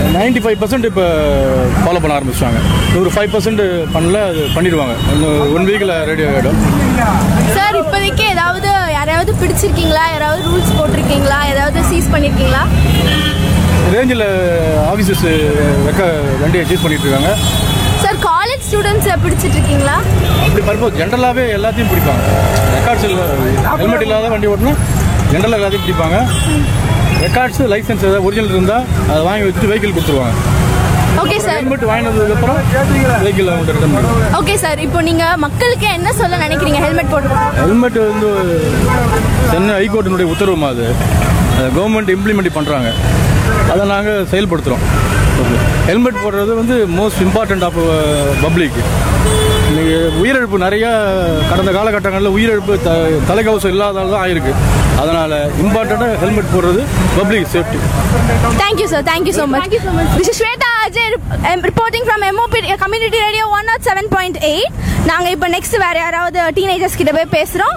Ninety five percent இப்போ follow பண்ண ஆரம்பிச்சிட்டாங்க ஒரு ஃபைவ் பர்சன்ட் பண்ணல அது பண்ணிடுவாங்க இன்னும் ஒன் வீக்கில் ரெடி ஆகிடும் சார் இப்போதைக்கு ஏதாவது யாரையாவது பிடிச்சிருக்கீங்களா யாராவது ரூல்ஸ் போட்டிருக்கீங்களா ஏதாவது சீஸ் பண்ணியிருக்கீங்களா ரேஞ்சில் ஆஃபீஸர்ஸ் ரெக்க வண்டியை சீஸ் பண்ணிட்டு இருக்காங்க சார் காலேஜ் ஸ்டூடெண்ட்ஸை பிடிச்சிட்டு இருக்கீங்களா அப்படி பர்பஸ் ஜென்ரலாகவே எல்லாத்தையும் பிடிப்பாங்க ரெக்கார்ட்ஸ் இல்லை ஹெல்மெட் இல்லாத வண்டி ஓட்டினா ஜென்ரலாக எல்லாத்தையும் பிடிப்பாங்க ரெக்கார்ட்ஸ் லைசன்ஸ் ஏதாவது ஒரிஜினல் இருந்தால் அதை வாங்கி வச்சுட்டு வெஹிக்கிள் கொடுத்துருவாங்க ஓகே சார் ஹெல்மெட் வாங்கினதுக்கப்புறம் வெஹிக்கிள் அவங்க ரிட்டர்ன் பண்ணுவாங்க ஓகே சார் இப்போ நீங்கள் மக்களுக்கு என்ன சொல்ல நினைக்கிறீங்க ஹெல்மெட் போட்டு ஹெல்மெட் வந்து சென்னை ஹைகோர்ட்டினுடைய உத்தரவுமா அது கவர்மெண்ட் இம்ப்ளிமெண்ட் பண்ணுறாங்க அதை நாங்கள் செயல்படுத்துகிறோம் ஹெல்மெட் போடுறது வந்து மோஸ்ட் இம்பார்ட்டண்ட் ஆஃப் பப்ளிக் இன்னைக்கு உயிரிழப்பு நிறையா கடந்த காலகட்டங்களில் உயிரிழப்பு த தலைக்கவசம் இல்லாதால தான் ஆயிருக்கு அதனால் இம்பார்ட்டண்ட்டாக ஹெல்மெட் போடுறது public safety thank you sir thank you so much this is Swetha Ajay reporting from MOP community radio one naught seven point eight நாங்கள் இப்போ நெக்ஸ்ட் வேற யாராவது டீனேஜர்ஸ் கிட்ட போய் பேசுகிறோம்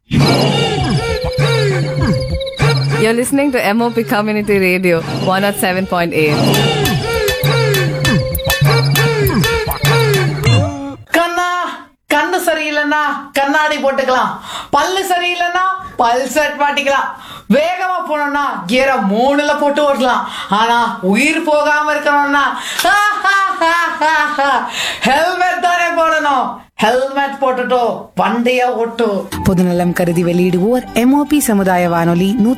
You're listening to MOP Community Radio 107.8. கண்ணா கண்ணு சரியில்லைன்னா கண்ணாடி போட்டுக்கலாம் பல்லு சரியில்லைன்னா பல் செட் மாட்டிக்கலாம் வேகமா போனோம்னா கியரை மூணுல போட்டு ஓட்டலாம் ஆனா உயிர் போகாம இருக்கணும்னா ஹெல்மெட் தானே போடணும் ஹெல்மெட் போட்டுட்டோ வண்டிய ஓட்டு பொதுநலம் கருதி வெளியிடுவோர் எம்ஓபி சமுதாய வானொலி